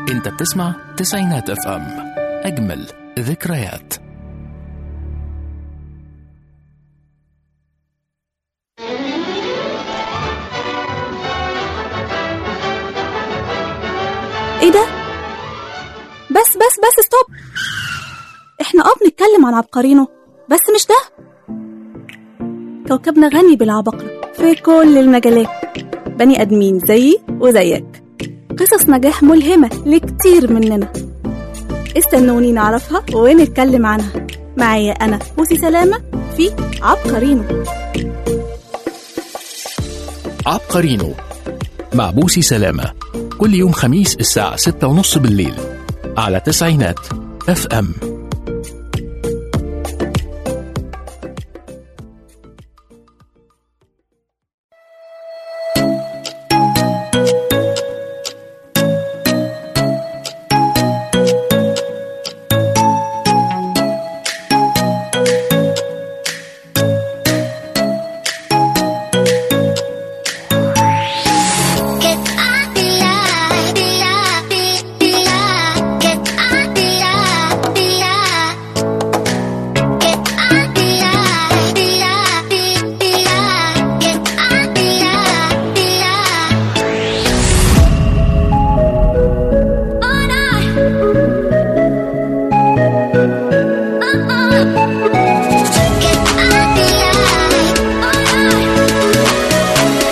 انت بتسمع تسعينات اف ام اجمل ذكريات ايه ده بس بس بس ستوب احنا اه بنتكلم عن عبقرينه بس مش ده كوكبنا غني بالعباقرة في كل المجالات بني ادمين زيي وزيك قصص نجاح ملهمة لكتير مننا استنوني نعرفها ونتكلم عنها معايا انا بوسي سلامة في عبقرينه عبقرينو مع بوسي سلامة كل يوم خميس الساعة ستة ونص بالليل على تسعينات اف ام Get on the line, the line, the line. Get on the line, the line. Get on the line, the line, the line. Get on the line, the line. Oh no. Oh oh. Get on the line. Oh no.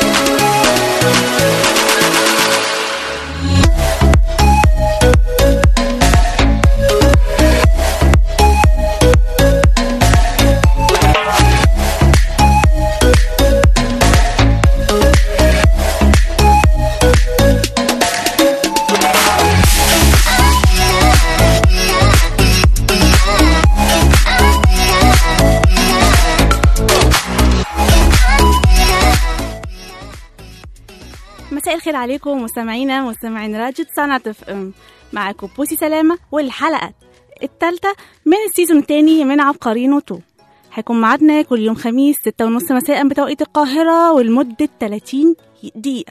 مساء الخير عليكم مستمعينا مستمعين راديو تسعينات اف ام معاكم بوسي سلامة والحلقة التالتة من السيزون التاني من عبقرينو 2 هيكون ميعادنا كل يوم خميس ستة ونص مساء بتوقيت القاهرة ولمدة 30 دقيقة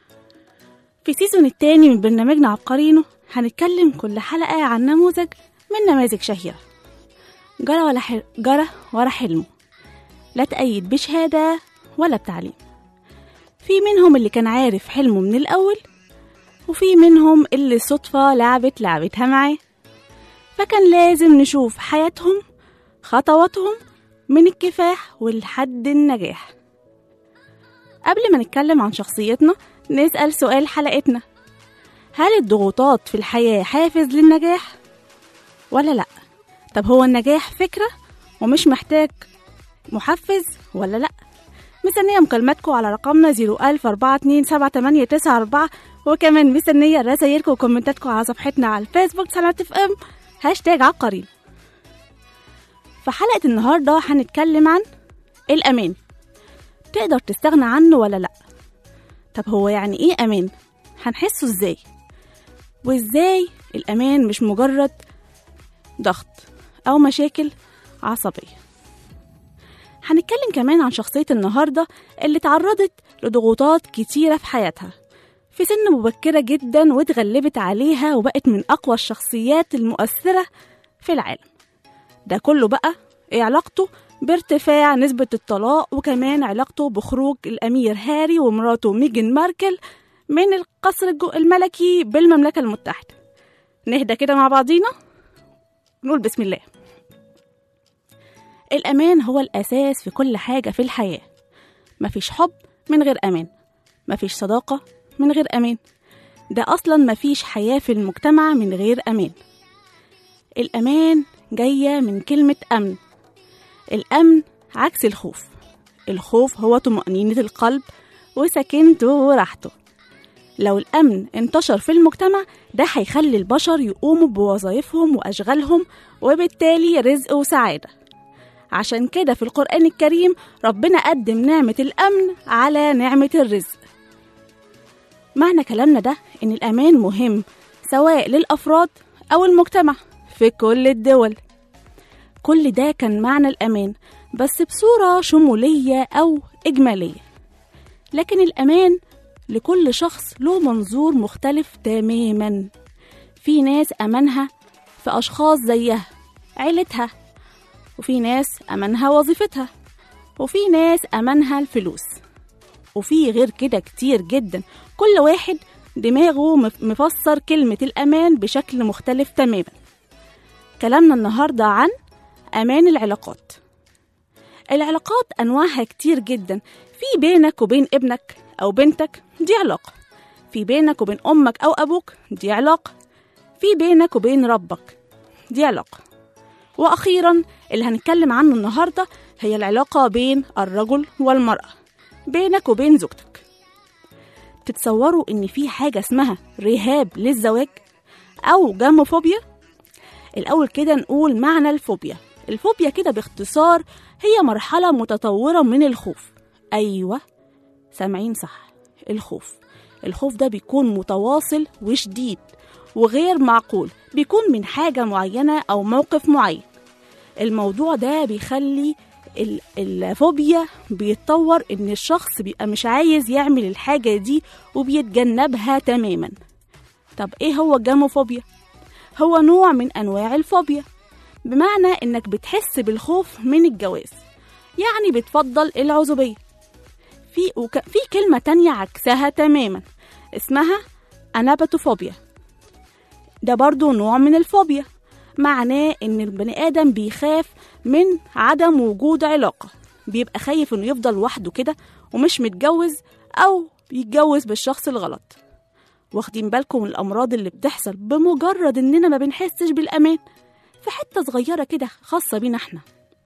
في السيزون التاني من برنامجنا عبقرينو هنتكلم كل حلقة عن نموذج من نماذج شهيرة جرى ولا حل... جرى ورا حلمه لا تأيد بشهادة ولا بتعليم في منهم اللي كان عارف حلمه من الأول وفي منهم اللي الصدفة لعبت لعبتها معاه فكان لازم نشوف حياتهم خطواتهم من الكفاح ولحد النجاح قبل ما نتكلم عن شخصيتنا نسأل سؤال حلقتنا هل الضغوطات في الحياة حافز للنجاح ولا لأ؟ طب هو النجاح فكرة ومش محتاج محفز ولا لأ؟ مستنية مكالماتكم على رقمنا 010427894 وكمان مستنية رسايلكم وكومنتاتكم على صفحتنا على الفيسبوك سنة اف ام هاشتاج عبقري في حلقة النهاردة هنتكلم عن الأمان تقدر تستغنى عنه ولا لأ طب هو يعني إيه أمان؟ هنحسه إزاي؟ وإزاي الأمان مش مجرد ضغط أو مشاكل عصبية هنتكلم كمان عن شخصية النهاردة اللي تعرضت لضغوطات كتيرة في حياتها في سن مبكرة جدا واتغلبت عليها وبقت من أقوى الشخصيات المؤثرة في العالم ده كله بقى إيه علاقته بارتفاع نسبة الطلاق وكمان علاقته بخروج الأمير هاري ومراته ميجن ماركل من القصر الجو- الملكي بالمملكة المتحدة نهدى كده مع بعضينا نقول بسم الله الأمان هو الأساس في كل حاجة في الحياة مفيش حب من غير أمان مفيش صداقة من غير أمان ده أصلا مفيش حياة في المجتمع من غير أمان الأمان جاية من كلمة أمن الأمن عكس الخوف الخوف هو طمأنينة القلب وسكينته وراحته لو الأمن انتشر في المجتمع ده هيخلي البشر يقوموا بوظائفهم وأشغالهم وبالتالي رزق وسعادة عشان كده في القرآن الكريم ربنا قدم نعمة الأمن على نعمة الرزق معنى كلامنا ده إن الأمان مهم سواء للأفراد أو المجتمع في كل الدول كل ده كان معنى الأمان بس بصورة شمولية أو إجمالية لكن الأمان لكل شخص له منظور مختلف تماما في ناس أمانها في أشخاص زيها عيلتها وفي ناس أمانها وظيفتها وفي ناس أمانها الفلوس وفي غير كده كتير جدا كل واحد دماغه مف- مفسر كلمة الأمان بشكل مختلف تماما كلامنا النهاردة عن أمان العلاقات العلاقات أنواعها كتير جدا في بينك وبين ابنك أو بنتك دي علاقة في بينك وبين أمك أو أبوك دي علاقة في بينك وبين ربك دي علاقة وأخيرا اللي هنتكلم عنه النهاردة هي العلاقة بين الرجل والمرأة بينك وبين زوجتك تتصوروا إن في حاجة اسمها رهاب للزواج أو جاموفوبيا الأول كده نقول معنى الفوبيا الفوبيا كده باختصار هي مرحلة متطورة من الخوف أيوة سامعين صح الخوف الخوف ده بيكون متواصل وشديد وغير معقول بيكون من حاجة معينة أو موقف معين الموضوع ده بيخلي ال- الفوبيا بيتطور ان الشخص بيبقى مش عايز يعمل الحاجة دي وبيتجنبها تماما طب ايه هو الجاموفوبيا؟ هو نوع من انواع الفوبيا بمعنى انك بتحس بالخوف من الجواز يعني بتفضل العزوبية في وك... في كلمة تانية عكسها تماما اسمها أنابتوفوبيا ده برضو نوع من الفوبيا معناه ان البني ادم بيخاف من عدم وجود علاقة بيبقى خايف انه يفضل وحده كده ومش متجوز او يتجوز بالشخص الغلط واخدين بالكم من الامراض اللي بتحصل بمجرد اننا ما بنحسش بالامان في حتة صغيرة كده خاصة بينا احنا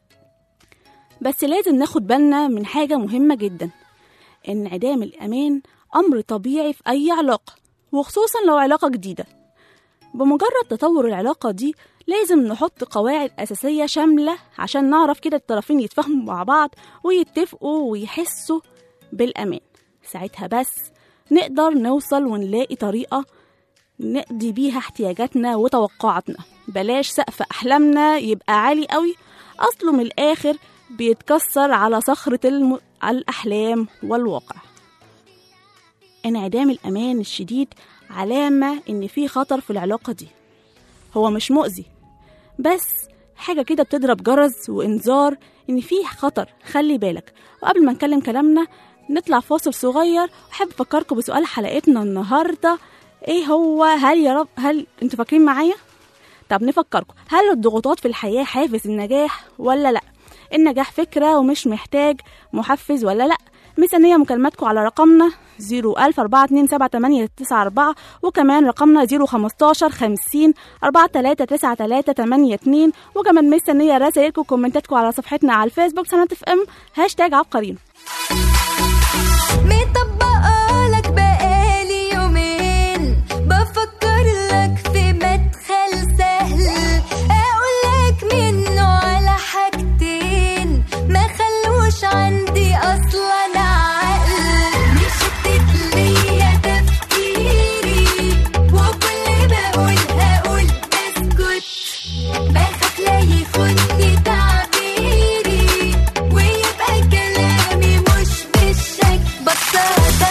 بس لازم ناخد بالنا من حاجة مهمة جدا انعدام الأمان أمر طبيعي في أي علاقة وخصوصا لو علاقة جديدة بمجرد تطور العلاقة دي لازم نحط قواعد أساسية شاملة عشان نعرف كده الطرفين يتفاهموا مع بعض ويتفقوا ويحسوا بالأمان ساعتها بس نقدر نوصل ونلاقي طريقة نقضي بيها احتياجاتنا وتوقعاتنا بلاش سقف أحلامنا يبقى عالي قوي أصله من الآخر بيتكسر على صخرة الم... الأحلام والواقع انعدام الأمان الشديد علامة إن في خطر في العلاقة دي هو مش مؤذي بس حاجة كده بتضرب جرس وإنذار إن في خطر خلي بالك وقبل ما نكلم كلامنا نطلع فاصل صغير وأحب أفكركم بسؤال حلقتنا النهاردة إيه هو هل يا رب هل أنتوا فاكرين معايا؟ طب نفكركم هل الضغوطات في الحياة حافز النجاح ولا لأ؟ النجاح فكرة ومش محتاج محفز ولا لأ؟ مستنية مكالماتكم على رقمنا 014278994 وكمان رقمنا 015 50 439382 وكمان مستنية رسائلكم وكومنتاتكم على صفحتنا على الفيسبوك سنة اف ام هاشتاج عبقريين مطبقة لك بقالي يومين بفكر لك في مدخل سهل اقول لك منه على حاجتين ما خلوش عندي اصلا عقل مشتت ليا تفكيري وكل ما اقول هقول بسكت بخاف لا يخوني تعبيري ويبقى كلامي مش بالشك بطلت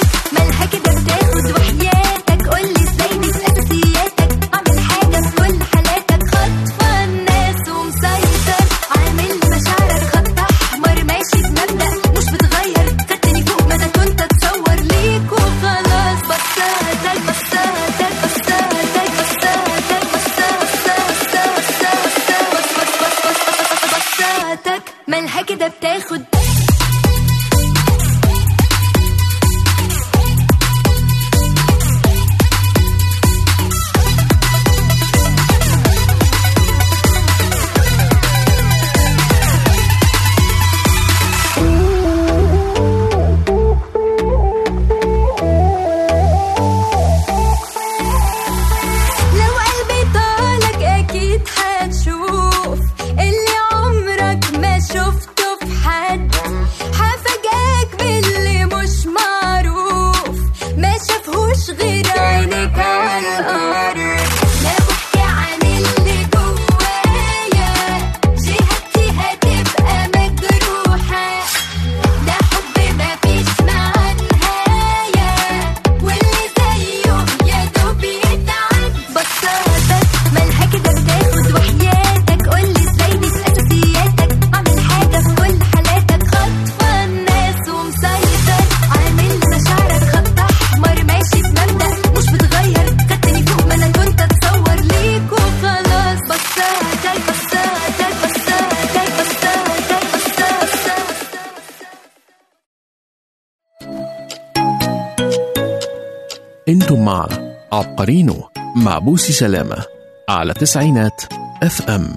انتم مع عبقرينو مع بوسي سلامة على تسعينات اف ام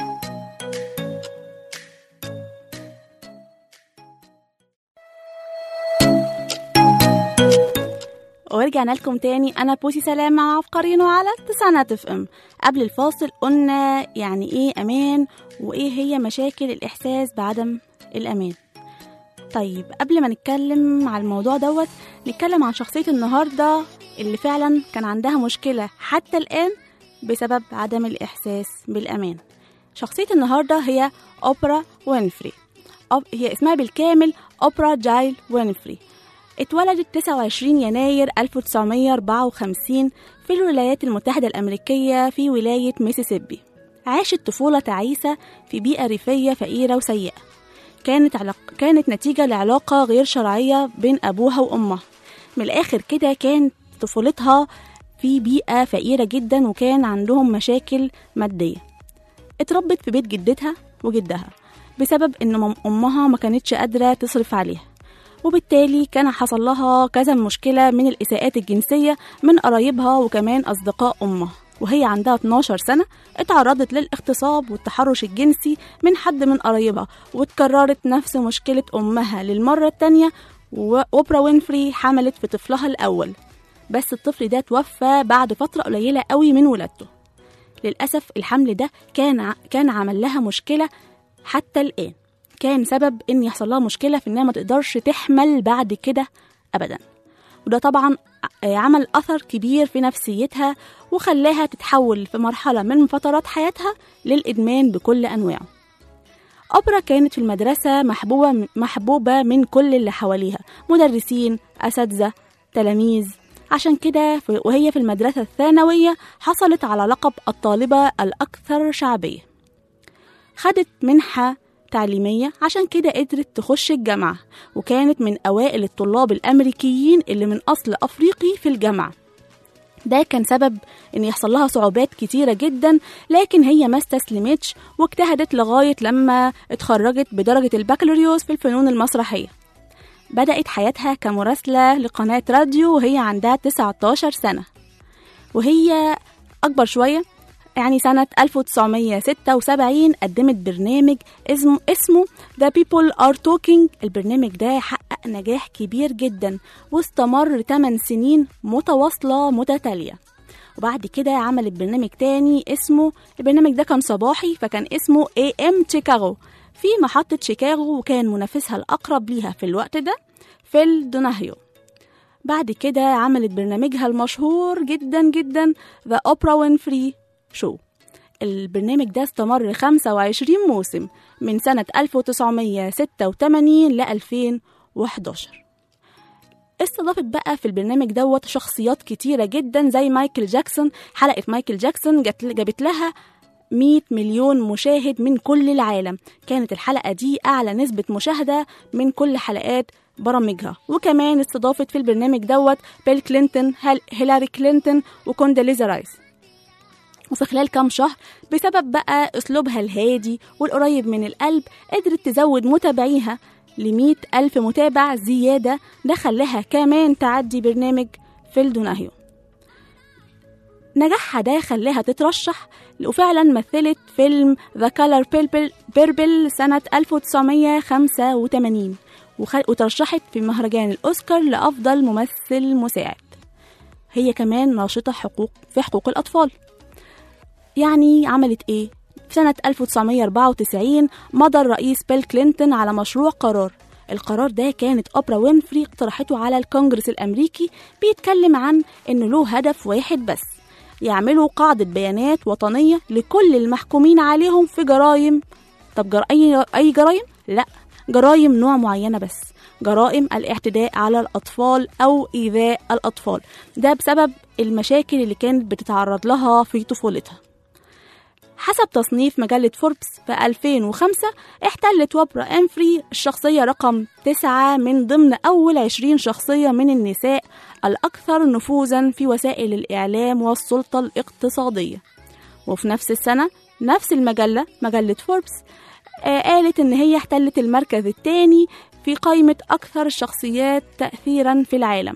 ورجعنا لكم تاني انا بوسي سلامة مع عبقرينو على تسعينات اف ام قبل الفاصل قلنا يعني ايه امان وايه هي مشاكل الاحساس بعدم الامان طيب قبل ما نتكلم على الموضوع دوت نتكلم عن شخصية النهاردة اللي فعلا كان عندها مشكلة حتى الآن بسبب عدم الإحساس بالأمان شخصية النهاردة هي أوبرا وينفري أوب... هي اسمها بالكامل أوبرا جايل وينفري اتولدت 29 يناير 1954 في الولايات المتحدة الأمريكية في ولاية ميسيسيبي عاشت طفولة تعيسة في بيئة ريفية فقيرة وسيئة كانت علاق... كانت نتيجة لعلاقة غير شرعية بين أبوها وأمها من الآخر كده كانت طفولتها في بيئة فقيرة جدا وكان عندهم مشاكل مادية اتربت في بيت جدتها وجدها بسبب ان مم- امها ما كانتش قادرة تصرف عليها وبالتالي كان حصل لها كذا مشكلة من الإساءات الجنسية من قرايبها وكمان أصدقاء أمها وهي عندها 12 سنة اتعرضت للاغتصاب والتحرش الجنسي من حد من قرايبها واتكررت نفس مشكلة أمها للمرة التانية وأوبرا وينفري حملت في طفلها الأول بس الطفل ده توفى بعد فترة قليلة قوي من ولادته للأسف الحمل ده كان ع- كان عمل لها مشكلة حتى الآن كان سبب إن يحصل لها مشكلة في إنها ما تقدرش تحمل بعد كده أبدا وده طبعا ع- عمل أثر كبير في نفسيتها وخلاها تتحول في مرحلة من فترات حياتها للإدمان بكل أنواعه أوبرا كانت في المدرسة محبوبة محبوبة من كل اللي حواليها مدرسين أساتذة تلاميذ عشان كده في- وهي في المدرسة الثانوية حصلت على لقب الطالبة الأكثر شعبية خدت منحة تعليمية عشان كده قدرت تخش الجامعة وكانت من أوائل الطلاب الأمريكيين اللي من أصل أفريقي في الجامعة ده كان سبب ان يحصل لها صعوبات كتيرة جدا لكن هي ما استسلمتش واجتهدت لغاية لما اتخرجت بدرجة البكالوريوس في الفنون المسرحية بدأت حياتها كمراسلة لقناة راديو وهي عندها 19 سنة وهي أكبر شوية يعني سنة 1976 قدمت برنامج اسمه اسمه The People Are Talking البرنامج ده حقق نجاح كبير جدا واستمر 8 سنين متواصلة متتالية وبعد كده عملت برنامج تاني اسمه البرنامج ده كان صباحي فكان اسمه AM شيكاغو في محطة شيكاغو وكان منافسها الأقرب ليها في الوقت ده فيل دوناهيو بعد كده عملت برنامجها المشهور جدا جدا The Oprah Winfrey Show البرنامج ده استمر 25 موسم من سنة 1986 ل 2011 استضافت بقى في البرنامج دوت شخصيات كتيرة جدا زي مايكل جاكسون حلقة مايكل جاكسون جت جابت لها 100 مليون مشاهد من كل العالم كانت الحلقة دي أعلى نسبة مشاهدة من كل حلقات برامجها وكمان استضافت في البرنامج دوت بيل كلينتون هل- هيلاري كلينتون وكونداليزا رايس وفي خلال كام شهر بسبب بقى أسلوبها الهادي والقريب من القلب قدرت تزود متابعيها لمية ألف متابع زيادة ده خلاها كمان تعدي برنامج فيل دوناهيو نجاحها ده خلاها تترشح وفعلا مثلت فيلم ذا كالر بيربل سنة 1985 وخ- وترشحت في مهرجان الأوسكار لأفضل ممثل مساعد هي كمان ناشطة حقوق في حقوق الأطفال يعني عملت إيه؟ في سنة 1994 مضى الرئيس بيل كلينتون على مشروع قرار القرار ده كانت أوبرا وينفري اقترحته على الكونجرس الأمريكي بيتكلم عن إنه له هدف واحد بس يعملوا قاعدة بيانات وطنية لكل المحكومين عليهم في جرائم طب جر... أي أي جرائم؟ لا جرائم نوع معينة بس جرائم الاعتداء على الأطفال أو إيذاء الأطفال ده بسبب المشاكل اللي كانت بتتعرض لها في طفولتها حسب تصنيف مجلة فوربس في 2005 احتلت وبرا انفري الشخصية رقم 9 من ضمن أول 20 شخصية من النساء الأكثر نفوذا في وسائل الإعلام والسلطة الاقتصادية وفي نفس السنة نفس المجلة مجلة فوربس آه، قالت إن هي احتلت المركز الثاني في قائمة أكثر الشخصيات تأثيرا في العالم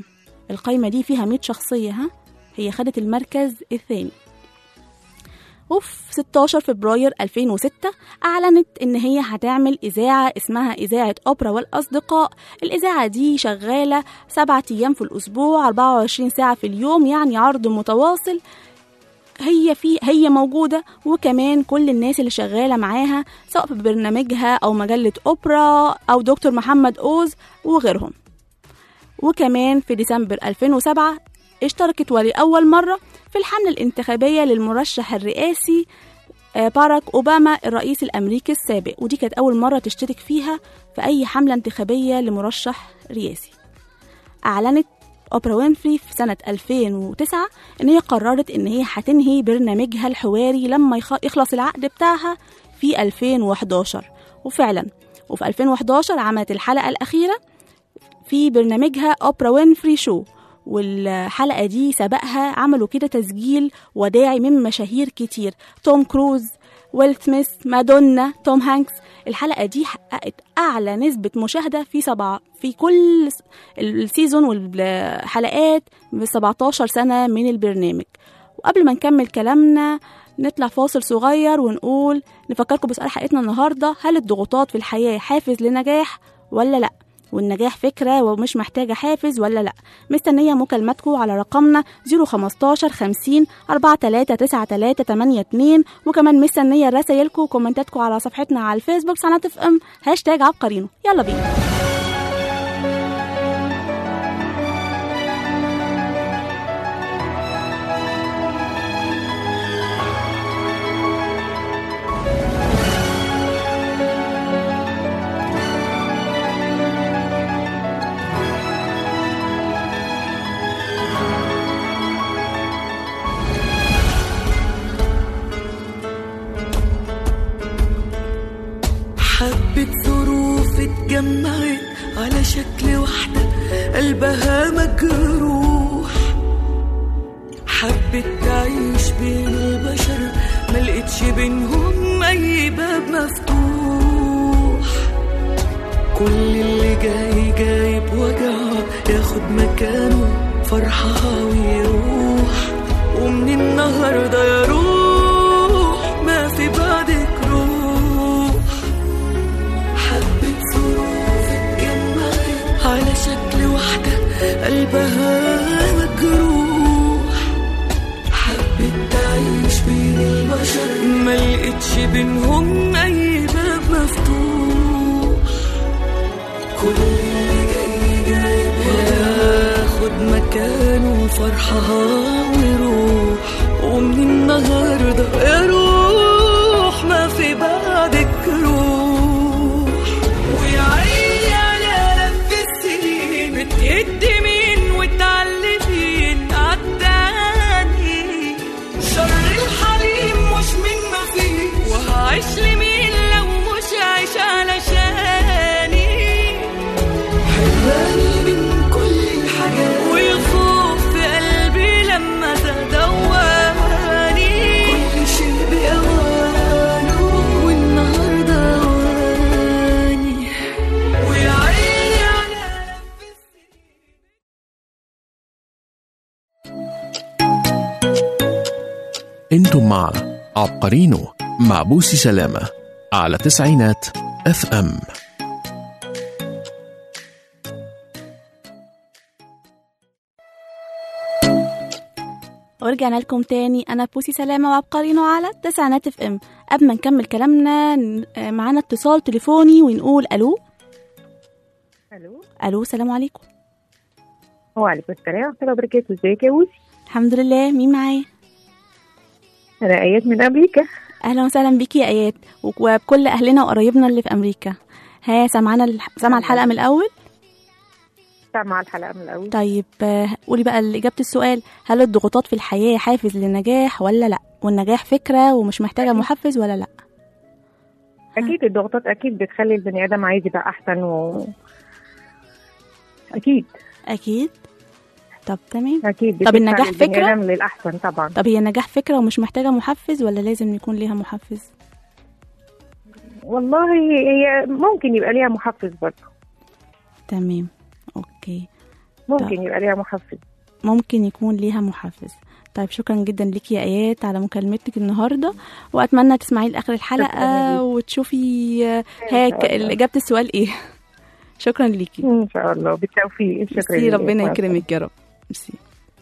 القايمة دي فيها 100 شخصية ها هي خدت المركز الثاني وفي 16 فبراير 2006 أعلنت إن هي هتعمل إذاعة اسمها إذاعة أوبرا والأصدقاء الإذاعة دي شغالة سبعة أيام في الأسبوع 24 ساعة في اليوم يعني عرض متواصل هي في هي موجودة وكمان كل الناس اللي شغالة معاها سواء في برنامجها أو مجلة أوبرا أو دكتور محمد أوز وغيرهم وكمان في ديسمبر 2007 اشتركت ولأول مرة في الحملة الانتخابية للمرشح الرئاسي آه، باراك أوباما الرئيس الأمريكي السابق ودي كانت أول مرة تشترك فيها في أي حملة انتخابية لمرشح رئاسي أعلنت أوبرا وينفري في سنة 2009 إن هي قررت إن هي هتنهي برنامجها الحواري لما يخ- يخلص العقد بتاعها في 2011 وفعلا وفي 2011 عملت الحلقة الأخيرة في برنامجها أوبرا وينفري شو والحلقة دي سبقها عملوا كده تسجيل وداعي من مشاهير كتير توم كروز ويل سميث مادونا توم هانكس الحلقة دي حققت أعلى نسبة مشاهدة في سبعة في كل س- السيزون والحلقات ب 17 سنة من البرنامج وقبل ما نكمل كلامنا نطلع فاصل صغير ونقول نفكركم بسؤال حلقتنا النهاردة هل الضغوطات في الحياة حافز لنجاح ولا لأ والنجاح فكرة ومش محتاجة حافز ولا لأ مستنية مكالماتكم على رقمنا 015 50 439382 وكمان مستنية رسايلكم وكومنتاتكم على صفحتنا على الفيسبوك سنة اف ام هاشتاج عبقرينو يلا بينا حبة ظروف اتجمعت على شكل واحدة قلبها مجروح حبت تعيش بين البشر ملقتش بينهم أي باب مفتوح كل اللي جاي جاي بوجعه ياخد مكانه فرحها ويروح ومن النهارده يا روح ما في بعدك روح حبة ظروف اتجمعت على شكل واحدة قلبها مجروح حبت تعيش بين البشر ملقتش بينهم أي باب مفتوح كل اللي جاي جاي ياخد مكانه فرحها ويروح ومن النهارده يا روح ما في بعدك روح ويا عيني على لف السنين بتهد مين وتعلمين عالتاني شر الحليم مش من ما فيه وهعيش لمين لو مش عايش علشاني حراني من كل الحاجات والخوف في قلبي لما تدواني كل شيء بأوانه والنهارده أواني ويا عيني على لف انتم مع عبقرينو مع بوسي سلامة على تسعينات اف ام ورجعنا لكم تاني انا بوسي سلامه وعبقرينو على تسعينات اف ام قبل ما نكمل كلامنا ن- آه، معانا اتصال تليفوني ونقول الو الو الو السلام عليكم وعليكم السلام ورحمه الله وبركاته ازيك يا وسي الحمد لله مين معايا انا ايات من امريكا اهلا وسهلا بيكي يا ايات وبكل اهلنا وقرايبنا اللي في امريكا ها سمعنا الح... سمع الحلقه من الاول سامعه الحلقه من الاول طيب آه، قولي بقى اجابه السؤال هل الضغوطات في الحياه حافز للنجاح ولا لا والنجاح فكره ومش محتاجه محفز ولا لا اكيد الضغوطات اكيد بتخلي البني ادم عايز يبقى احسن و اكيد اكيد طب تمام اكيد طب بتدفع النجاح البني فكرة؟ آدم للاحسن طبعا طب هي النجاح فكره ومش محتاجه محفز ولا لازم يكون ليها محفز والله هي ممكن يبقى ليها محفز برضه تمام اوكي ممكن يبقى ليها محفز ممكن يكون ليها محفز طيب شكرا جدا ليكي يا ايات على مكالمتك النهارده واتمنى تسمعي لاخر شكراً الحلقه ليكي. وتشوفي آه، شاء هيك الله. اجابه السؤال ايه شكرا ليكي ان شاء الله بالتوفيق شكرا ميرسي ليك. ربنا مع يكرمك يا رب ميرسي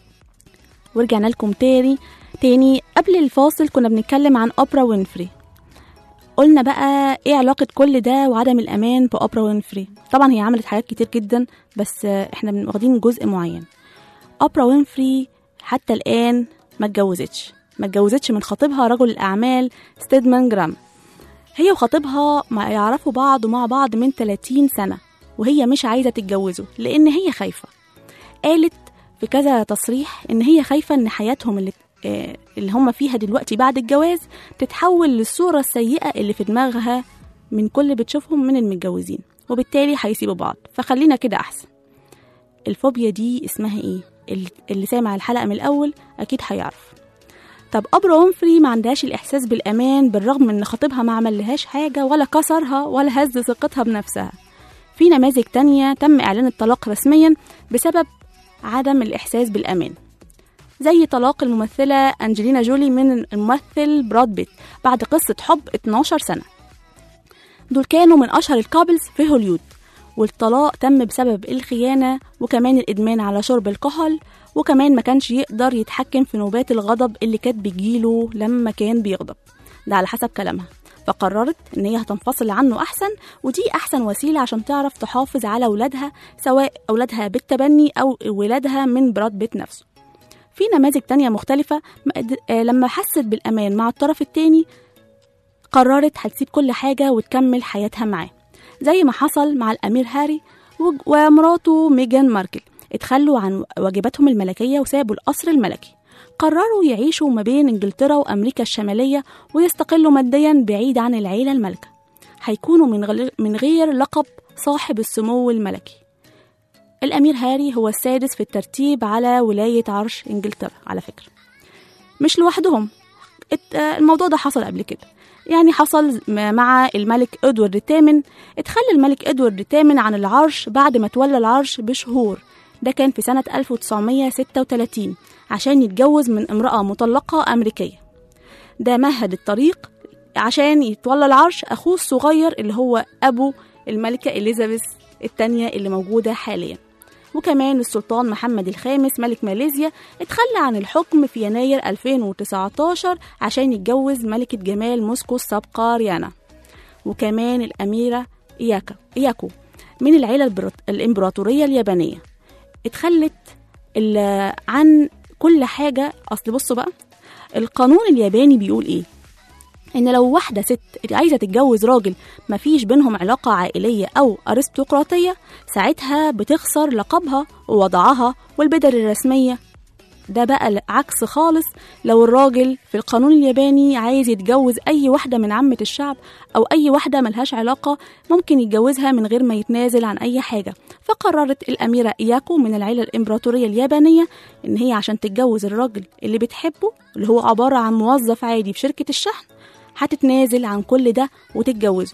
ورجعنا لكم تاني تاني قبل الفاصل كنا بنتكلم عن اوبرا وينفري قلنا بقى ايه علاقة كل ده وعدم الأمان بأوبرا وينفري طبعا هي عملت حاجات كتير جدا بس آه، احنا بن- واخدين جزء معين أوبرا وينفري حتى الآن ما اتجوزتش ما اتجوزتش من خطيبها رجل الأعمال ستيدمان جرام هي وخطيبها ما يعرفوا بعض مع بعض من 30 سنة وهي مش عايزة تتجوزه لأن هي خايفة قالت في كذا تصريح إن هي خايفة إن حياتهم اللي آه، اللي هم فيها دلوقتي بعد الجواز تتحول للصورة السيئة اللي في دماغها من كل اللي بتشوفهم من المتجوزين وبالتالي هيسيبوا بعض فخلينا كده أحسن الفوبيا دي اسمها ايه اللي- اللي سامع الحلقة من الأول أكيد هيعرف طب أبرا وينفري ما عندهاش الإحساس بالأمان بالرغم من إن خطيبها ما عملهاش حاجة ولا كسرها ولا هز ثقتها بنفسها في نماذج تانية تم إعلان الطلاق رسميا بسبب عدم الإحساس بالأمان زي طلاق الممثلة أنجلينا جولي من الممثل براد بيت بعد قصة حب 12 سنة دول كانوا من أشهر الكابلز في هوليود والطلاق تم بسبب الخيانة وكمان الإدمان على شرب الكحول وكمان ما كانش يقدر يتحكم في نوبات الغضب اللي كانت بتجيله لما كان بيغضب ده على حسب كلامها فقررت ان هي هتنفصل عنه احسن ودي احسن وسيله عشان تعرف تحافظ على اولادها سواء اولادها بالتبني او ولادها من براد بيت نفسه في نماذج تانية مختلفة ما قد- آه، لما حست بالأمان مع الطرف التاني قررت هتسيب كل حاجة وتكمل حياتها معاه زي ما حصل مع الأمير هاري وج- ومراته ميجان ماركل اتخلوا عن واجباتهم الملكية وسابوا القصر الملكي قرروا يعيشوا ما بين انجلترا وامريكا الشماليه ويستقلوا ماديا بعيد عن العيله المالكه هيكونوا من غير من غير لقب صاحب السمو الملكي الامير هاري هو السادس في الترتيب على ولايه عرش انجلترا على فكره مش لوحدهم ات- آه، الموضوع ده حصل قبل كده يعني حصل م- مع الملك ادوارد الثامن اتخلى الملك ادوارد الثامن عن العرش بعد ما تولى العرش بشهور ده كان في سنة 1936 عشان يتجوز من امرأة مطلقة أمريكية ده مهد الطريق عشان يتولى العرش أخوه الصغير اللي هو أبو الملكة إليزابيث الثانية اللي موجودة حاليا وكمان السلطان محمد الخامس ملك ماليزيا اتخلى عن الحكم في يناير 2019 عشان يتجوز ملكة جمال موسكو السابقة ريانا وكمان الأميرة إياكا إياكو من العيلة البرط- الإمبراطورية اليابانية اتخلت ال- عن كل حاجة أصل بصوا بقى القانون الياباني بيقول إيه إن لو واحدة ست عايزة تتجوز راجل مفيش بينهم علاقة عائلية أو أرستقراطية ساعتها بتخسر لقبها ووضعها والبدل الرسمية ده بقى عكس خالص لو الراجل في القانون الياباني عايز يتجوز أي واحدة من عامة الشعب أو أي واحدة ملهاش علاقة ممكن يتجوزها من غير ما يتنازل عن أي حاجة فقررت الأميرة إياكو من العيلة الإمبراطورية اليابانية إن هي عشان تتجوز الراجل اللي بتحبه اللي هو عبارة عن موظف عادي في شركة الشحن هتتنازل عن كل ده وتتجوزه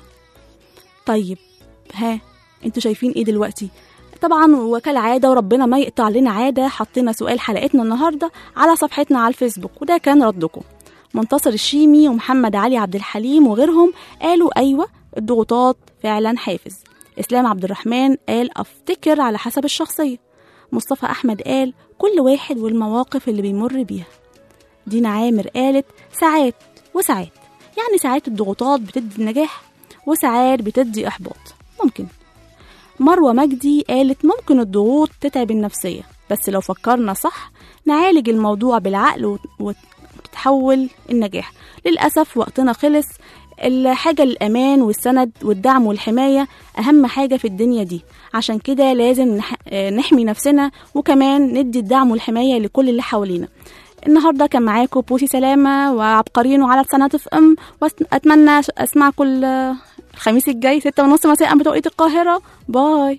طيب ها انتوا شايفين ايه دلوقتي طبعا وكالعاده وربنا ما يقطع لنا عاده حطينا سؤال حلقتنا النهارده على صفحتنا على الفيسبوك وده كان ردكم منتصر الشيمي ومحمد علي عبد الحليم وغيرهم قالوا ايوه الضغوطات فعلا حافز اسلام عبد الرحمن قال افتكر على حسب الشخصيه مصطفى احمد قال كل واحد والمواقف اللي بيمر بيها دينا عامر قالت ساعات وساعات يعني ساعات الضغوطات بتدي نجاح وساعات بتدي إحباط ممكن مروة مجدي قالت ممكن الضغوط تتعب النفسية بس لو فكرنا صح نعالج الموضوع بالعقل وت- وت- وتتحول النجاح للأسف وقتنا خلص الحاجة الأمان والسند والدعم والحماية أهم حاجة في الدنيا دي عشان كده لازم نح- آه، نحمي نفسنا وكمان ندي الدعم والحماية لكل اللي حوالينا النهارده كان معاكم بوسي سلامة وعبقريين وعلى سنة اف ام واتمنى اسمعكم ال- الخميس الجاي ستة ونص مساء بتوقيت القاهرة باي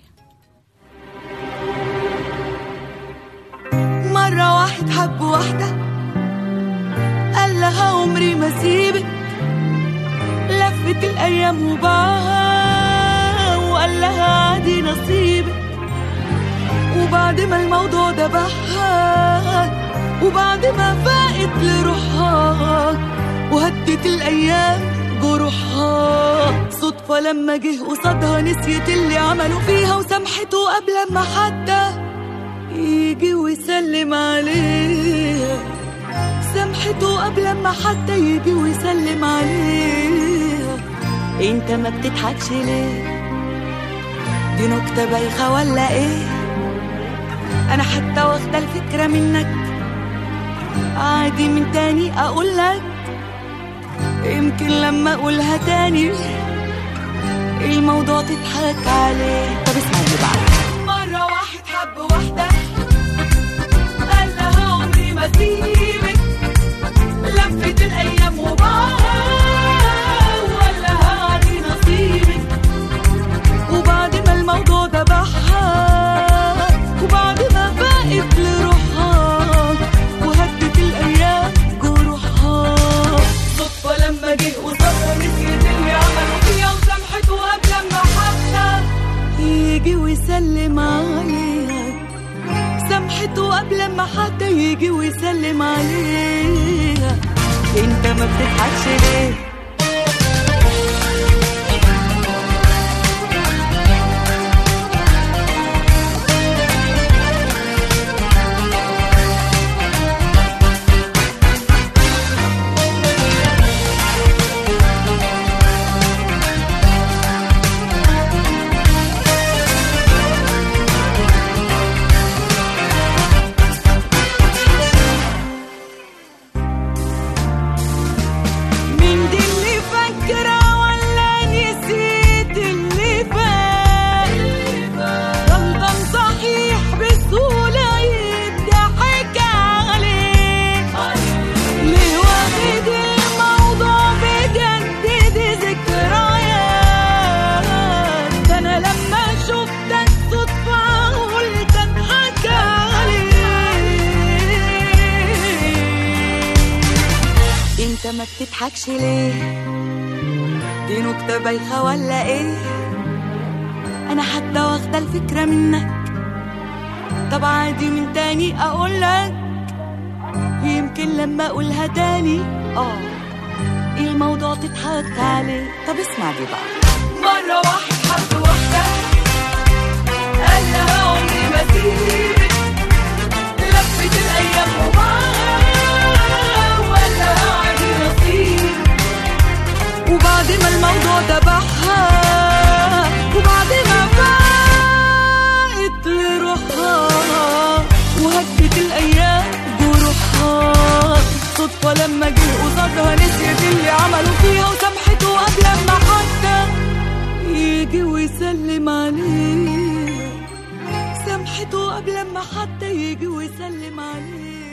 مرة واحد حب واحدة قال لها عمري ما سيبك لفت الأيام وباعها وقال لها عادي نصيبك وبعد ما الموضوع ده بحال وبعد ما فاقت لروحها وهدت الايام جروحها صدفة لما جه قصادها نسيت اللي عملوا فيها وسامحته قبل ما حتى يجي ويسلم عليها سامحته قبل ما حتى يجي ويسلم عليها انت ما بتضحكش ليه دي نكتة بايخة ولا ايه انا حتى واخدة الفكرة منك عادي من تاني اقول لك يمكن لما اقولها تاني الموضوع تضحك عليه طب اسمعني بقى مرة واحد حب واحدة قال لها عمري ما سيبك لفت الايام وبعدها ولا هعدي نصيبك وبعد ما الموضوع ده بحها وبعد ما فاقت لروحها وهدت الايام جروحها صدفة لما جه قصادها نسيت اللي عملوا فيها وسامحته قبل ما حتى يجي ويسلم عليها سامحته قبل ما حتى يجي ويسلم عليها انت ما بتضحكش ليه مين دي اللي فاكرة ولا نسيت اللي فات غلطان صحيح بسهولة يضحك عليه ليه واخد الموضوع بجد دي ذكريات ده انا لما شفتك صدفة قلت اضحك عليه انت ما بتضحكش ليه دي نكتة بايخة ولا ايه انا حتى واخدة الفكرة منك طب عادي من تاني اقولك يمكن لما اقولها تاني اه الموضوع تضحك عليه طب اسمع دي بقى مرة واحد حب واحدة قال لها عمري ما سيبك لفت الايام وبعدها ولا عادي نصيب وبعد ما الموضوع ده بحها وبعد ما فاقت لروحها وهدت الايام جروحها صدفة لما جه قصادها نسيت اللي عملوا فيها وسامحته قبل ما حتى يجي ويسلم عليه سامحته قبل ما حتى يجي ويسلم عليه